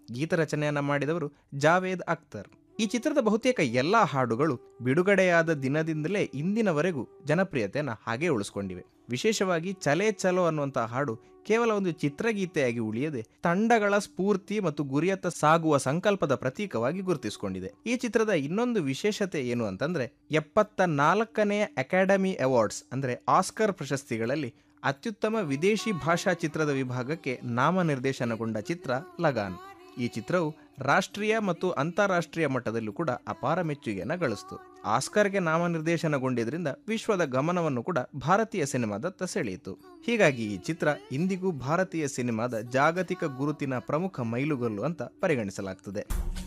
ಗೀತರಚನೆಯನ್ನ ಮಾಡಿದವರು ಜಾವೇದ್ ಅಖ್ತರ್ ಈ ಚಿತ್ರದ ಬಹುತೇಕ ಎಲ್ಲಾ ಹಾಡುಗಳು ಬಿಡುಗಡೆಯಾದ ದಿನದಿಂದಲೇ ಇಂದಿನವರೆಗೂ ಜನಪ್ರಿಯತೆಯನ್ನು ಹಾಗೆ ಉಳಿಸ್ಕೊಂಡಿವೆ ವಿಶೇಷವಾಗಿ ಚಲೆ ಚಲೋ ಅನ್ನುವಂತಹ ಹಾಡು ಕೇವಲ ಒಂದು ಚಿತ್ರಗೀತೆಯಾಗಿ ಉಳಿಯದೆ ತಂಡಗಳ ಸ್ಫೂರ್ತಿ ಮತ್ತು ಗುರಿಯತ್ತ ಸಾಗುವ ಸಂಕಲ್ಪದ ಪ್ರತೀಕವಾಗಿ ಗುರುತಿಸಿಕೊಂಡಿದೆ ಈ ಚಿತ್ರದ ಇನ್ನೊಂದು ವಿಶೇಷತೆ ಏನು ಅಂತಂದ್ರೆ ಎಪ್ಪತ್ತ ನಾಲ್ಕನೇ ಅಕಾಡೆಮಿ ಅವಾರ್ಡ್ಸ್ ಅಂದ್ರೆ ಆಸ್ಕರ್ ಪ್ರಶಸ್ತಿಗಳಲ್ಲಿ ಅತ್ಯುತ್ತಮ ವಿದೇಶಿ ಭಾಷಾ ಚಿತ್ರದ ವಿಭಾಗಕ್ಕೆ ನಾಮನಿರ್ದೇಶನಗೊಂಡ ಚಿತ್ರ ಲಗಾನ್ ಈ ಚಿತ್ರವು ರಾಷ್ಟ್ರೀಯ ಮತ್ತು ಅಂತಾರಾಷ್ಟ್ರೀಯ ಮಟ್ಟದಲ್ಲೂ ಕೂಡ ಅಪಾರ ಮೆಚ್ಚುಗೆಯನ್ನು ಗಳಿಸಿತು ಆಸ್ಕರ್ಗೆ ನಾಮನಿರ್ದೇಶನಗೊಂಡಿದ್ರಿಂದ ವಿಶ್ವದ ಗಮನವನ್ನು ಕೂಡ ಭಾರತೀಯ ಸಿನಿಮಾದತ್ತ ಸೆಳೆಯಿತು ಹೀಗಾಗಿ ಈ ಚಿತ್ರ ಇಂದಿಗೂ ಭಾರತೀಯ ಸಿನಿಮಾದ ಜಾಗತಿಕ ಗುರುತಿನ ಪ್ರಮುಖ ಮೈಲುಗಲ್ಲು ಅಂತ ಪರಿಗಣಿಸಲಾಗ್ತದೆ